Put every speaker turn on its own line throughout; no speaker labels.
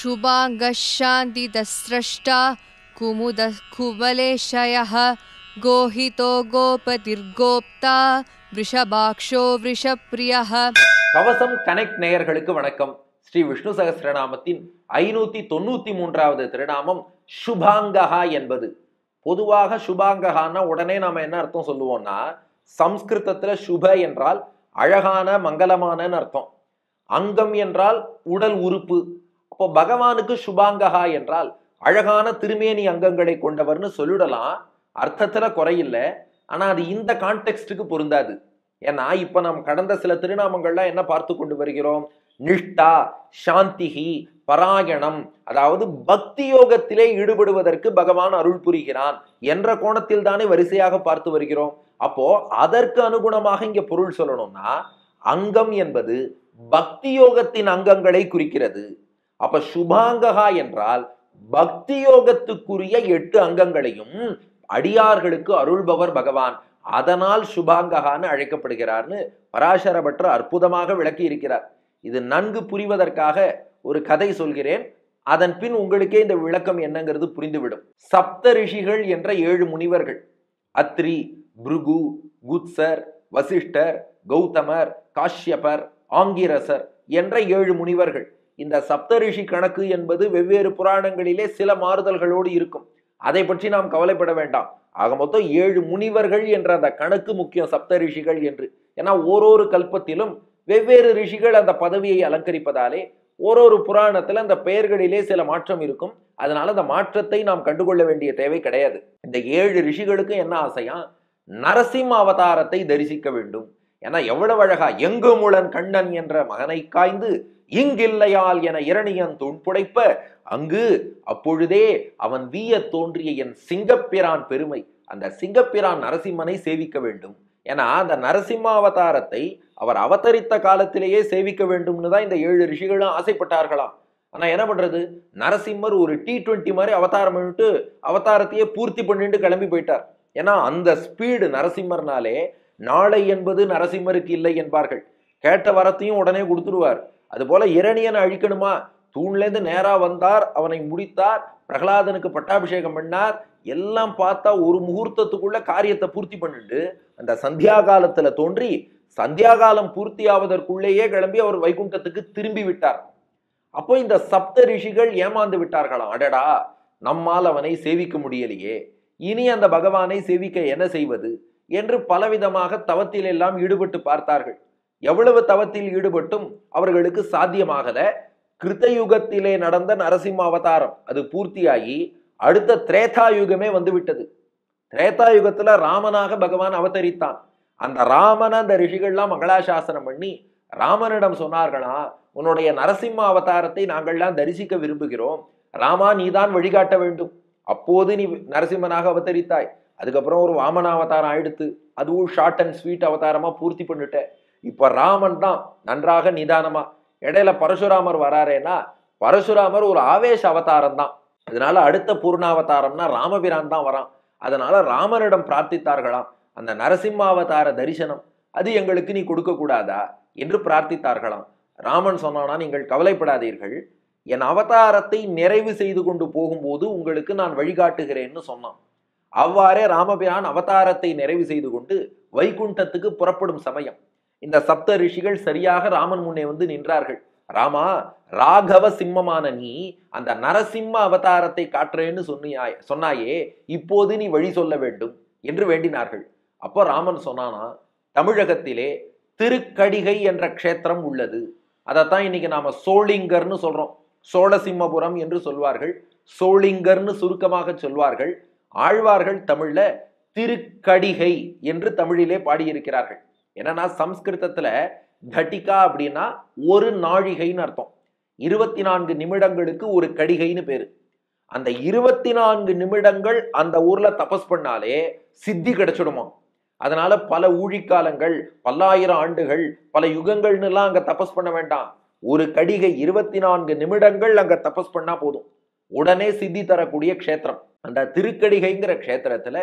शुभाङ्गशान्तिदस्रष्टा कुमुद कुवलेशयः गोहितो गोपतिर्गोप्ता वृषभाक्षो वृषप्रियः
கவசம் கனெக்ட் நேயர்களுக்கு வணக்கம் ஸ்ரீ விஷ்ணு சகஸ்ரநாமத்தின் ஐநூத்தி தொண்ணூத்தி மூன்றாவது திருநாமம் சுபாங்கஹா என்பது பொதுவாக சுபாங்கஹான்னா உடனே நாம என்ன அர்த்தம் சொல்லுவோம்னா சம்ஸ்கிருதத்துல சுப என்றால் அழகான மங்களமானன்னு அர்த்தம் அங்கம் என்றால் உடல் உறுப்பு அப்போ பகவானுக்கு சுபாங்கஹா என்றால் அழகான திருமேனி அங்கங்களை கொண்டவர்னு சொல்லிடலாம் அர்த்தத்துல குறையில்லை ஆனா அது இந்த கான்டெக்ஸ்டுக்கு பொருந்தாது ஏன்னா இப்ப நாம் கடந்த சில திருநாமங்கள்லாம் என்ன பார்த்து கொண்டு வருகிறோம் நிஷ்டா சாந்திகி பராயணம் அதாவது பக்தி யோகத்திலே ஈடுபடுவதற்கு பகவான் அருள் புரிகிறான் என்ற கோணத்தில் தானே வரிசையாக பார்த்து வருகிறோம் அப்போ அதற்கு அனுகுணமாக இங்க பொருள் சொல்லணும்னா அங்கம் என்பது பக்தி யோகத்தின் அங்கங்களை குறிக்கிறது அப்ப சுபாங்ககா என்றால் பக்தி யோகத்துக்குரிய எட்டு அங்கங்களையும் அடியார்களுக்கு அருள்பவர் பகவான் அதனால் சுபாங்ககான்னு அழைக்கப்படுகிறார்னு பராசர பட்டர் அற்புதமாக விளக்கி இருக்கிறார் இது நன்கு புரிவதற்காக ஒரு கதை சொல்கிறேன் அதன் பின் உங்களுக்கே இந்த விளக்கம் என்னங்கிறது புரிந்துவிடும் சப்த ரிஷிகள் என்ற ஏழு முனிவர்கள் அத்ரி பிருகு குத்சர் வசிஷ்டர் கௌதமர் காஷ்யபர் ஆங்கிரசர் என்ற ஏழு முனிவர்கள் இந்த சப்தரிஷி கணக்கு என்பது வெவ்வேறு புராணங்களிலே சில மாறுதல்களோடு இருக்கும் அதை பற்றி நாம் கவலைப்பட வேண்டாம் ஆக மொத்தம் ஏழு முனிவர்கள் என்ற அந்த கணக்கு முக்கியம் சப்த ரிஷிகள் என்று ஏன்னா ஓரொரு கல்பத்திலும் வெவ்வேறு ரிஷிகள் அந்த பதவியை அலங்கரிப்பதாலே ஓரொரு புராணத்துல அந்த பெயர்களிலே சில மாற்றம் இருக்கும் அதனால அந்த மாற்றத்தை நாம் கண்டுகொள்ள வேண்டிய தேவை கிடையாது இந்த ஏழு ரிஷிகளுக்கும் என்ன ஆசையா நரசிம்ம அவதாரத்தை தரிசிக்க வேண்டும் ஏன்னா எவ்வளவு அழகா எங்கு முளன் கண்ணன் என்ற மகனை காய்ந்து இங்கில்லையால் என இரணியன் துண்புடைப்ப அங்கு அப்பொழுதே அவன் வீய தோன்றிய என் சிங்கப்பிரான் பெருமை அந்த சிங்கப்பிரான் நரசிம்மனை சேவிக்க வேண்டும் ஏன்னா அந்த நரசிம்ம அவதாரத்தை அவர் அவதரித்த காலத்திலேயே சேவிக்க வேண்டும்னு தான் இந்த ஏழு ரிஷிகளும் ஆசைப்பட்டார்களாம் ஆனா என்ன பண்றது நரசிம்மர் ஒரு டி டுவெண்ட்டி மாதிரி அவதாரம் பண்ணிட்டு அவதாரத்தையே பூர்த்தி பண்ணிட்டு கிளம்பி போயிட்டார் ஏன்னா அந்த ஸ்பீடு நரசிம்மர்னாலே நாளை என்பது நரசிம்மருக்கு இல்லை என்பார்கள் கேட்ட வரத்தையும் உடனே கொடுத்துருவார் அது போல இரணியனை அழிக்கணுமா தூண்லேருந்து நேரா வந்தார் அவனை முடித்தார் பிரகலாதனுக்கு பட்டாபிஷேகம் பண்ணார் எல்லாம் பார்த்தா ஒரு முகூர்த்தத்துக்குள்ள காரியத்தை பூர்த்தி பண்ணிட்டு அந்த சந்தியா காலத்துல தோன்றி சந்தியா காலம் பூர்த்தி ஆவதற்குள்ளேயே கிளம்பி அவர் வைகுண்டத்துக்கு திரும்பி விட்டார் அப்போ இந்த சப்த ரிஷிகள் ஏமாந்து விட்டார்களாம் அடடா நம்மால் அவனை சேவிக்க முடியலையே இனி அந்த பகவானை சேவிக்க என்ன செய்வது என்று பலவிதமாக தவத்தில் எல்லாம் ஈடுபட்டு பார்த்தார்கள் எவ்வளவு தவத்தில் ஈடுபட்டும் அவர்களுக்கு சாத்தியமாகல கிருத்தயுகத்திலே நடந்த நரசிம்ம அவதாரம் அது பூர்த்தியாகி அடுத்த திரேதா யுகமே வந்து விட்டது திரேதா யுகத்துல ராமனாக பகவான் அவதரித்தான் அந்த ராமனை அந்த ரிஷிகள்லாம் மங்களாசாசனம் பண்ணி ராமனிடம் சொன்னார்களா உன்னுடைய நரசிம்ம அவதாரத்தை நாங்கள்லாம் தரிசிக்க விரும்புகிறோம் ராமா நீதான் வழிகாட்ட வேண்டும் அப்போது நீ நரசிம்மனாக அவதரித்தாய் அதுக்கப்புறம் ஒரு வாமன அவதாரம் ஆயிடுத்து அதுவும் ஷார்ட் அண்ட் ஸ்வீட் அவதாரமா பூர்த்தி பண்ணிட்ட இப்ப ராமன் தான் நன்றாக நிதானமா இடையில பரசுராமர் வராரேனா பரசுராமர் ஒரு ஆவேச அவதாரம் தான் அதனால அடுத்த பூர்ணாவதாரம்னா ராமபிரான் தான் வரான் அதனால ராமனிடம் பிரார்த்தித்தார்களாம் அந்த நரசிம்ம அவதார தரிசனம் அது எங்களுக்கு நீ கொடுக்க கூடாதா என்று பிரார்த்தித்தார்களாம் ராமன் சொன்னானா நீங்கள் கவலைப்படாதீர்கள் என் அவதாரத்தை நிறைவு செய்து கொண்டு போகும்போது உங்களுக்கு நான் வழிகாட்டுகிறேன்னு சொன்னான் அவ்வாறே ராமபிரான் அவதாரத்தை நிறைவு செய்து கொண்டு வைகுண்டத்துக்கு புறப்படும் சமயம் இந்த சப்த ரிஷிகள் சரியாக ராமன் முன்னே வந்து நின்றார்கள் ராமா ராகவ சிம்மமான நீ அந்த நரசிம்ம அவதாரத்தை காட்டுறேன்னு சொன்னியாய் சொன்னாயே இப்போது நீ வழி சொல்ல வேண்டும் என்று வேண்டினார்கள் அப்போ ராமன் சொன்னானா தமிழகத்திலே திருக்கடிகை என்ற க்ஷேத்திரம் உள்ளது அதைத்தான் இன்னைக்கு நாம சோளிங்கர்னு சொல்றோம் சோழசிம்மபுரம் என்று சொல்வார்கள் சோளிங்கர்னு சுருக்கமாக சொல்வார்கள் ஆழ்வார்கள் தமிழ்ல திருக்கடிகை என்று தமிழிலே பாடியிருக்கிறார்கள் என்னன்னா சம்ஸ்கிருதத்துல கட்டிகா அப்படின்னா ஒரு நாழிகைன்னு அர்த்தம் இருபத்தி நான்கு நிமிடங்களுக்கு ஒரு கடிகைன்னு பேரு அந்த இருபத்தி நான்கு நிமிடங்கள் அந்த ஊர்ல தபஸ் பண்ணாலே சித்தி கிடைச்சிடுமா அதனால பல ஊழிக்காலங்கள் பல்லாயிரம் ஆண்டுகள் பல யுகங்கள்னு எல்லாம் அங்க தபஸ் பண்ண வேண்டாம் ஒரு கடிகை இருபத்தி நான்கு நிமிடங்கள் அங்க தபஸ் பண்ணா போதும் உடனே சித்தி தரக்கூடிய க்ஷேத்திரம் அந்த திருக்கடிகைங்கிற க்ஷேத்திரத்துல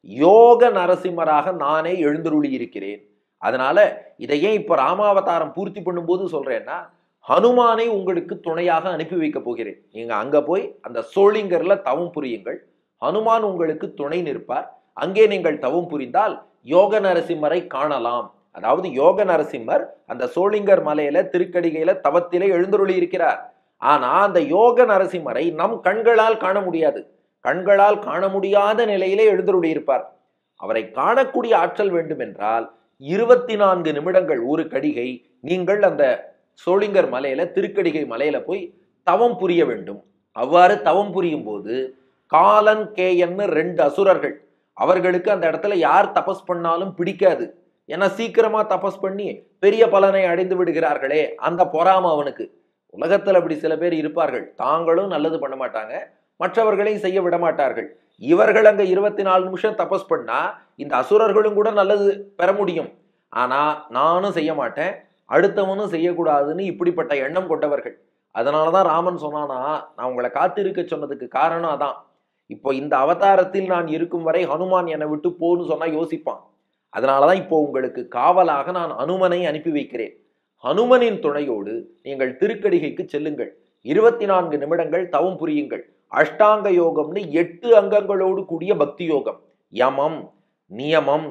யோக நரசிம்மராக நானே எழுந்தருளி இருக்கிறேன் அதனால இதை ஏன் இப்ப ராமாவதாரம் பூர்த்தி பண்ணும்போது சொல்றேன்னா ஹனுமானை உங்களுக்கு துணையாக அனுப்பி வைக்க போகிறேன் நீங்க அங்க போய் அந்த சோளிங்கர்ல தவம் புரியுங்கள் ஹனுமான் உங்களுக்கு துணை நிற்பார் அங்கே நீங்கள் தவம் புரிந்தால் யோக நரசிம்மரை காணலாம் அதாவது யோக நரசிம்மர் அந்த சோளிங்கர் மலையில திருக்கடிகையில தவத்திலே எழுந்தருளி இருக்கிறார் ஆனா அந்த யோக நரசிம்மரை நம் கண்களால் காண முடியாது கண்களால் காண முடியாத நிலையிலே எழுந்தருளி இருப்பார் அவரை காணக்கூடிய ஆற்றல் வேண்டும் என்றால் இருபத்தி நான்கு நிமிடங்கள் ஒரு கடிகை நீங்கள் அந்த சோளிங்கர் மலையில திருக்கடிகை மலையில போய் தவம் புரிய வேண்டும் அவ்வாறு தவம் புரியும் போது காலன் கேயன்னு ரெண்டு அசுரர்கள் அவர்களுக்கு அந்த இடத்துல யார் தபஸ் பண்ணாலும் பிடிக்காது ஏன்னா சீக்கிரமா தபஸ் பண்ணி பெரிய பலனை அடைந்து விடுகிறார்களே அந்த பொறாம அவனுக்கு உலகத்துல அப்படி சில பேர் இருப்பார்கள் தாங்களும் நல்லது பண்ண மாட்டாங்க மற்றவர்களையும் செய்ய விட மாட்டார்கள் இவர்கள் அங்க இருபத்தி நாலு நிமிஷம் தபஸ் பண்ணா இந்த அசுரர்களும் கூட நல்லது பெற முடியும் ஆனா நானும் செய்ய மாட்டேன் அடுத்தவனும் செய்யக்கூடாதுன்னு இப்படிப்பட்ட எண்ணம் கொண்டவர்கள் அதனாலதான் ராமன் சொன்னானா நான் உங்களை காத்திருக்க சொன்னதுக்கு காரணம் அதான் இப்போ இந்த அவதாரத்தில் நான் இருக்கும் வரை ஹனுமான் என்னை விட்டு போன்னு சொன்னா யோசிப்பான் அதனாலதான் இப்போ உங்களுக்கு காவலாக நான் அனுமனை அனுப்பி வைக்கிறேன் ஹனுமனின் துணையோடு நீங்கள் திருக்கடிகைக்கு செல்லுங்கள் இருபத்தி நான்கு நிமிடங்கள் தவம் புரியுங்கள் அஷ்டாங்க யோகம்னு எட்டு அங்கங்களோடு கூடிய பக்தி யோகம் யமம் நியமம்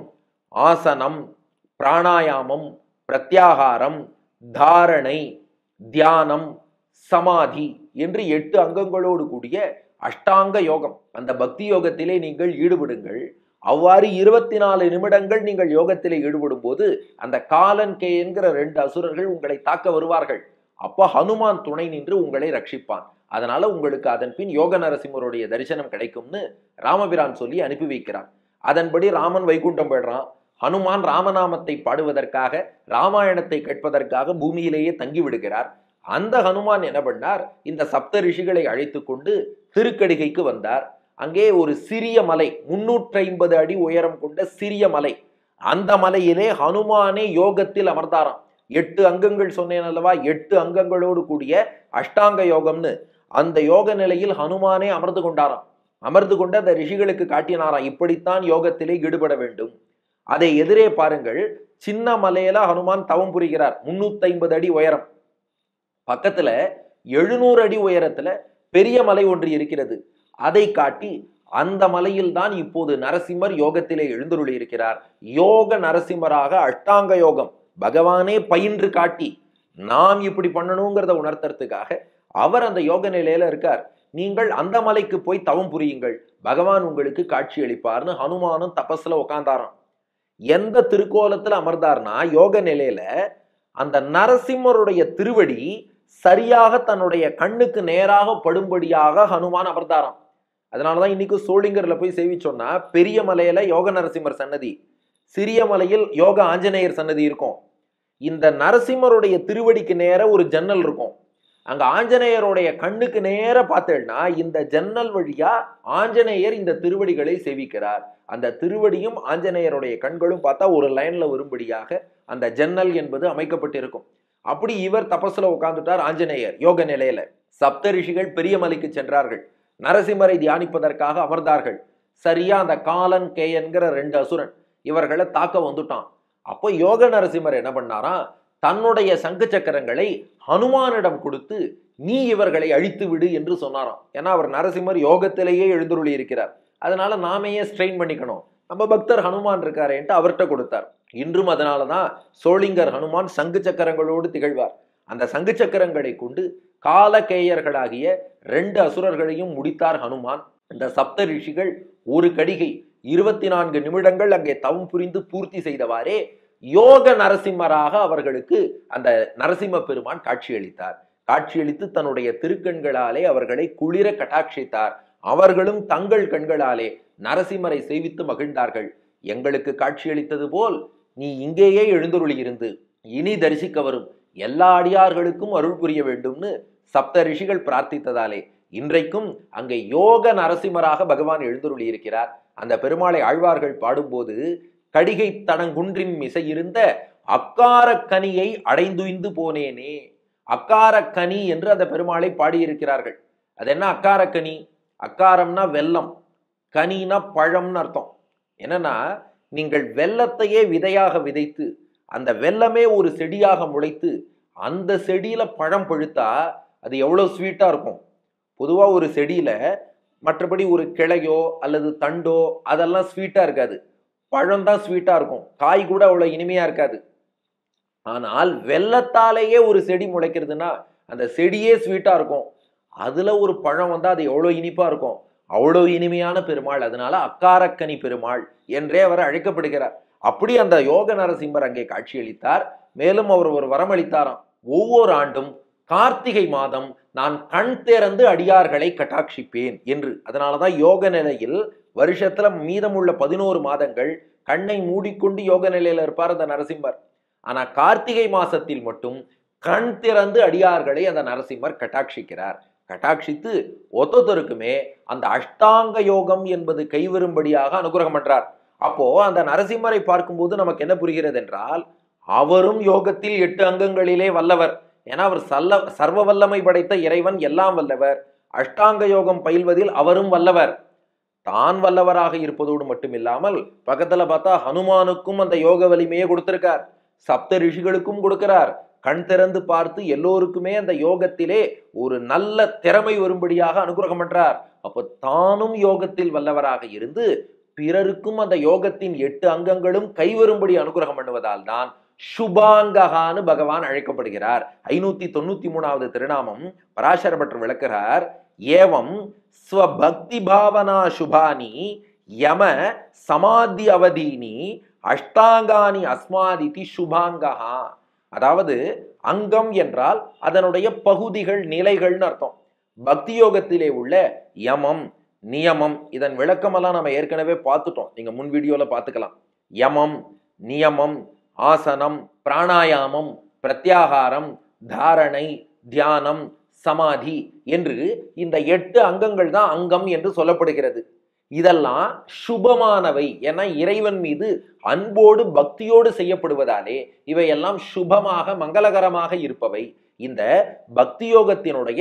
ஆசனம் பிராணாயாமம் பிரத்யாகாரம் தாரணை தியானம் சமாதி என்று எட்டு அங்கங்களோடு கூடிய அஷ்டாங்க யோகம் அந்த பக்தி யோகத்திலே நீங்கள் ஈடுபடுங்கள் அவ்வாறு இருபத்தி நாலு நிமிடங்கள் நீங்கள் யோகத்திலே ஈடுபடும் போது அந்த காலன் கே என்கிற ரெண்டு அசுரர்கள் உங்களை தாக்க வருவார்கள் அப்போ ஹனுமான் துணை நின்று உங்களை ரட்சிப்பான் அதனால உங்களுக்கு அதன் பின் யோக நரசிம்மருடைய தரிசனம் கிடைக்கும்னு ராமபிரான் சொல்லி அனுப்பி வைக்கிறான் அதன்படி ராமன் வைகுண்டம் போயிடுறான் ஹனுமான் ராமநாமத்தை பாடுவதற்காக ராமாயணத்தை கேட்பதற்காக பூமியிலேயே தங்கி விடுகிறார் அந்த ஹனுமான் என்ன பண்ணார் இந்த சப்த ரிஷிகளை அழைத்து கொண்டு திருக்கடிகைக்கு வந்தார் அங்கே ஒரு சிறிய மலை முன்னூற்றி ஐம்பது அடி உயரம் கொண்ட சிறிய மலை அந்த மலையிலே ஹனுமானே யோகத்தில் அமர்ந்தாராம் எட்டு அங்கங்கள் சொன்னேன் அல்லவா எட்டு அங்கங்களோடு கூடிய அஷ்டாங்க யோகம்னு அந்த யோக நிலையில் ஹனுமானே அமர்ந்து கொண்டாராம் அமர்ந்து கொண்டு அந்த ரிஷிகளுக்கு காட்டினாராம் இப்படித்தான் யோகத்திலே ஈடுபட வேண்டும் அதை எதிரே பாருங்கள் சின்ன மலையில ஹனுமான் தவம் புரிகிறார் முன்னூத்தி ஐம்பது அடி உயரம் பக்கத்துல எழுநூறு அடி உயரத்துல பெரிய மலை ஒன்று இருக்கிறது அதை காட்டி அந்த மலையில் தான் இப்போது நரசிம்மர் யோகத்திலே எழுந்தருளி இருக்கிறார் யோக நரசிம்மராக அஷ்டாங்க யோகம் பகவானே பயின்று காட்டி நாம் இப்படி பண்ணணுங்கிறத உணர்த்துறதுக்காக அவர் அந்த யோக நிலையில இருக்கார் நீங்கள் அந்த மலைக்கு போய் தவம் புரியுங்கள் பகவான் உங்களுக்கு காட்சி அளிப்பார்னு ஹனுமானும் தபஸ்ல உட்கார்ந்தாராம் எந்த திருக்கோலத்துல அமர்ந்தார்னா யோக நிலையில அந்த நரசிம்மருடைய திருவடி சரியாக தன்னுடைய கண்ணுக்கு நேராக படும்படியாக ஹனுமான் அமர்ந்தாராம் அதனாலதான் இன்னைக்கு சோளிங்கர்ல போய் சேவிச்சோம்னா பெரிய மலையில யோக நரசிம்மர் சன்னதி சிறிய மலையில் யோக ஆஞ்சநேயர் சன்னதி இருக்கும் இந்த நரசிம்மருடைய திருவடிக்கு நேர ஒரு ஜன்னல் இருக்கும் அங்க ஆஞ்சநேயருடைய கண்ணுக்கு நேர பார்த்தேன்னா இந்த ஜன்னல் வழியா ஆஞ்சநேயர் இந்த திருவடிகளை சேவிக்கிறார் அந்த திருவடியும் ஆஞ்சநேயருடைய கண்களும் பார்த்தா ஒரு லைன்ல வரும்படியாக அந்த ஜன்னல் என்பது அமைக்கப்பட்டிருக்கும் அப்படி இவர் தபஸ்ல உட்கார்ந்துட்டார் ஆஞ்சநேயர் யோக நிலையில சப்த ரிஷிகள் பெரிய மலைக்கு சென்றார்கள் நரசிம்மரை தியானிப்பதற்காக அமர்ந்தார்கள் சரியா அந்த காலன் கே என்கிற ரெண்டு அசுரன் இவர்களை தாக்க வந்துட்டான் அப்போ யோக நரசிம்மர் என்ன பண்ணாராம் தன்னுடைய சங்கு சக்கரங்களை ஹனுமானிடம் கொடுத்து நீ இவர்களை அழித்து விடு என்று சொன்னாராம் ஏன்னா அவர் நரசிம்மர் யோகத்திலேயே எழுந்துருளி இருக்கிறார் அதனால நாமையே ஸ்ட்ரெயின் பண்ணிக்கணும் நம்ம பக்தர் ஹனுமான் இருக்காரேன்ட்டு அவர்கிட்ட கொடுத்தார் இன்றும் அதனால தான் சோளிங்கர் ஹனுமான் சங்கு சக்கரங்களோடு திகழ்வார் அந்த சங்கு சக்கரங்களை கொண்டு காலகேயர்களாகிய ரெண்டு அசுரர்களையும் முடித்தார் ஹனுமான் இந்த சப்த ரிஷிகள் ஒரு கடிகை இருபத்தி நான்கு நிமிடங்கள் அங்கே தவம் புரிந்து பூர்த்தி செய்தவாறே யோக நரசிம்மராக அவர்களுக்கு அந்த நரசிம்ம பெருமான் காட்சியளித்தார் காட்சியளித்து தன்னுடைய திருக்கண்களாலே அவர்களை குளிர கட்டாட்சித்தார் அவர்களும் தங்கள் கண்களாலே நரசிம்மரை சேவித்து மகிழ்ந்தார்கள் எங்களுக்கு காட்சியளித்தது போல் நீ இங்கேயே எழுந்தருளி இருந்து இனி தரிசிக்க வரும் எல்லா அடியார்களுக்கும் அருள் புரிய வேண்டும்னு சப்த ரிஷிகள் பிரார்த்தித்ததாலே இன்றைக்கும் அங்கே யோக நரசிம்மராக பகவான் எழுந்தருளி இருக்கிறார் அந்த பெருமாளை ஆழ்வார்கள் பாடும்போது கடிகை தடங்குன்றின் மிசை இருந்த அக்கார கனியை அடைந்துய்ந்து போனேனே அக்கார கனி என்று அந்த பெருமாளை பாடியிருக்கிறார்கள் அது என்ன அக்கார கனி அக்காரம்னா வெல்லம் கனினா பழம்னு அர்த்தம் என்னன்னா நீங்கள் வெல்லத்தையே விதையாக விதைத்து அந்த வெல்லமே ஒரு செடியாக முளைத்து அந்த செடியில பழம் பழுத்தா அது எவ்வளவு ஸ்வீட்டா இருக்கும் பொதுவா ஒரு செடியில மற்றபடி ஒரு கிளையோ அல்லது தண்டோ அதெல்லாம் ஸ்வீட்டா இருக்காது பழம் தான் ஸ்வீட்டா இருக்கும் காய் கூட அவ்வளவு இனிமையா இருக்காது ஆனால் வெள்ளத்தாலேயே ஒரு செடி முளைக்கிறதுனா அந்த செடியே ஸ்வீட்டா இருக்கும் அதுல ஒரு பழம் வந்தா அது எவ்வளவு இனிப்பா இருக்கும் அவ்வளவு இனிமையான பெருமாள் அதனால அக்காரக்கனி பெருமாள் என்றே அவர் அழைக்கப்படுகிறார் அப்படி அந்த யோக நரசிம்மர் அங்கே காட்சியளித்தார் மேலும் அவர் ஒரு வரமளித்தாராம் ஒவ்வொரு ஆண்டும் கார்த்திகை மாதம் நான் கண் திறந்து அடியார்களை கட்டாட்சிப்பேன் என்று அதனாலதான் யோக நிலையில் வருஷத்துல மீதமுள்ள பதினோரு மாதங்கள் கண்ணை மூடிக்கொண்டு யோக நிலையில இருப்பார் அந்த நரசிம்மர் ஆனா கார்த்திகை மாசத்தில் மட்டும் கண் திறந்து அடியார்களை அந்த நரசிம்மர் கட்டாட்சிக்கிறார் கட்டாட்சித்து ஒத்தொத்தருக்குமே அந்த அஷ்டாங்க யோகம் என்பது கைவரும்படியாக அனுகிரகம் பண்றார் அப்போ அந்த நரசிம்மரை பார்க்கும்போது நமக்கு என்ன புரிகிறது என்றால் அவரும் யோகத்தில் எட்டு அங்கங்களிலே வல்லவர் ஏன்னா அவர் சல்ல சர்வ வல்லமை படைத்த இறைவன் எல்லாம் வல்லவர் அஷ்டாங்க யோகம் பயில்வதில் அவரும் வல்லவர் தான் வல்லவராக இருப்பதோடு மட்டுமில்லாமல் பக்கத்துல பார்த்தா ஹனுமானுக்கும் அந்த யோக வலிமையை கொடுத்திருக்கார் சப்த ரிஷிகளுக்கும் கொடுக்கிறார் கண் திறந்து பார்த்து எல்லோருக்குமே அந்த யோகத்திலே ஒரு நல்ல திறமை வரும்படியாக அனுகிரகம் பண்றார் அப்ப தானும் யோகத்தில் வல்லவராக இருந்து பிறருக்கும் அந்த யோகத்தின் எட்டு அங்கங்களும் கைவரும்படி அனுகிரகம் பண்ணுவதால் தான் சுபாங்ககான்னு பகவான் அழைக்கப்படுகிறார் ஐநூத்தி தொண்ணூத்தி மூணாவது திருநாமம் பராசர பற்று விளக்குகிறார் ஏவம் ஸ்வபக்தி பாவனா சுபானி யம சமாதி அவதீனி அஷ்டாங்கானி அஸ்மாதிதி சுபாங்கஹா அதாவது அங்கம் என்றால் அதனுடைய பகுதிகள் நிலைகள்னு அர்த்தம் பக்தி யோகத்திலே உள்ள யமம் நியமம் இதன் விளக்கமெல்லாம் நம்ம ஏற்கனவே பார்த்துட்டோம் நீங்க முன் வீடியோல பார்த்துக்கலாம் யமம் நியமம் ஆசனம் பிராணாயாமம் பிரத்யாகாரம் தாரணை தியானம் சமாதி என்று இந்த எட்டு அங்கங்கள் தான் அங்கம் என்று சொல்லப்படுகிறது இதெல்லாம் சுபமானவை என இறைவன் மீது அன்போடு பக்தியோடு செய்யப்படுவதாலே இவையெல்லாம் சுபமாக மங்களகரமாக இருப்பவை இந்த பக்தி யோகத்தினுடைய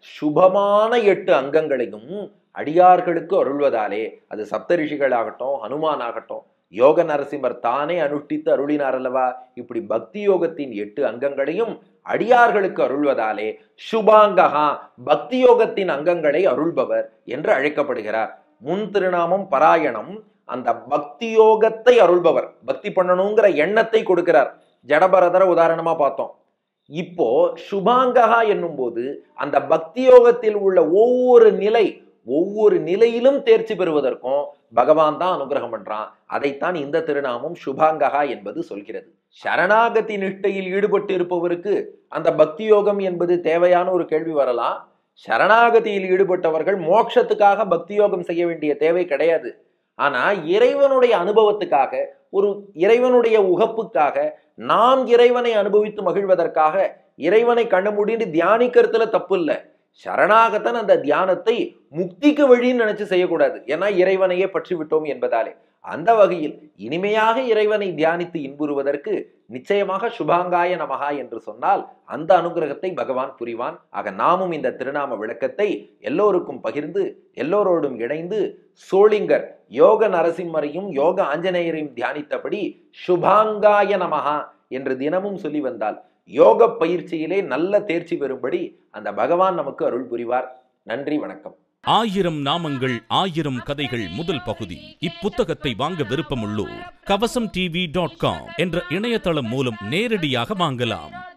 சுபமான எட்டு அங்கங்களையும் அடியார்களுக்கு அருள்வதாலே அது சப்தரிஷிகள் ஆகட்டும் ஹனுமான் ஆகட்டும் யோக நரசிம்மர் தானே அனுஷ்டித்து அருளினார் அல்லவா இப்படி பக்தி யோகத்தின் எட்டு அங்கங்களையும் அடியார்களுக்கு அருள்வதாலே சுபாங்ககா பக்தி யோகத்தின் அங்கங்களை அருள்பவர் என்று அழைக்கப்படுகிறார் முன் திருநாமம் பராயணம் அந்த பக்தி யோகத்தை அருள்பவர் பக்தி பண்ணணுங்கிற எண்ணத்தை கொடுக்கிறார் ஜடபரதர உதாரணமா பார்த்தோம் இப்போ சுபாங்ககா என்னும் போது அந்த பக்தி யோகத்தில் உள்ள ஒவ்வொரு நிலை ஒவ்வொரு நிலையிலும் தேர்ச்சி பெறுவதற்கும் பகவான் தான் அனுகிரகம் பண்றான் அதைத்தான் இந்த திருநாமம் சுபாங்ககா என்பது சொல்கிறது சரணாகதி நிஷ்டையில் ஈடுபட்டு இருப்பவருக்கு அந்த பக்தி யோகம் என்பது தேவையான ஒரு கேள்வி வரலாம் சரணாகதியில் ஈடுபட்டவர்கள் மோட்சத்துக்காக பக்தி யோகம் செய்ய வேண்டிய தேவை கிடையாது ஆனா இறைவனுடைய அனுபவத்துக்காக ஒரு இறைவனுடைய உகப்புக்காக நாம் இறைவனை அனுபவித்து மகிழ்வதற்காக இறைவனை கண்ண முடிந்து தியானிக்கிறதுல தப்பு இல்லை சரணாகத்தன் அந்த தியானத்தை முக்திக்கு வழின்னு நினைச்சு செய்யக்கூடாது ஏன்னா இறைவனையே பற்றி விட்டோம் என்பதாலே அந்த வகையில் இனிமையாக இறைவனை தியானித்து இன்புறுவதற்கு நிச்சயமாக சுபாங்காய நமகா என்று சொன்னால் அந்த அனுகிரகத்தை பகவான் புரிவான் ஆக நாமும் இந்த திருநாம விளக்கத்தை எல்லோருக்கும் பகிர்ந்து எல்லோரோடும் இணைந்து சோளிங்கர் யோக நரசிம்மரையும் யோக ஆஞ்சநேயரையும் தியானித்தபடி சுபாங்காய நமகா என்று தினமும் சொல்லி வந்தால் யோக பயிற்சியிலே நல்ல தேர்ச்சி பெறும்படி அந்த பகவான் நமக்கு அருள் புரிவார் நன்றி வணக்கம்
ஆயிரம் நாமங்கள் ஆயிரம் கதைகள் முதல் பகுதி இப்புத்தகத்தை வாங்க விருப்பமுள்ளோர் கவசம் டிவி டாட் காம் என்ற இணையதளம் மூலம் நேரடியாக வாங்கலாம்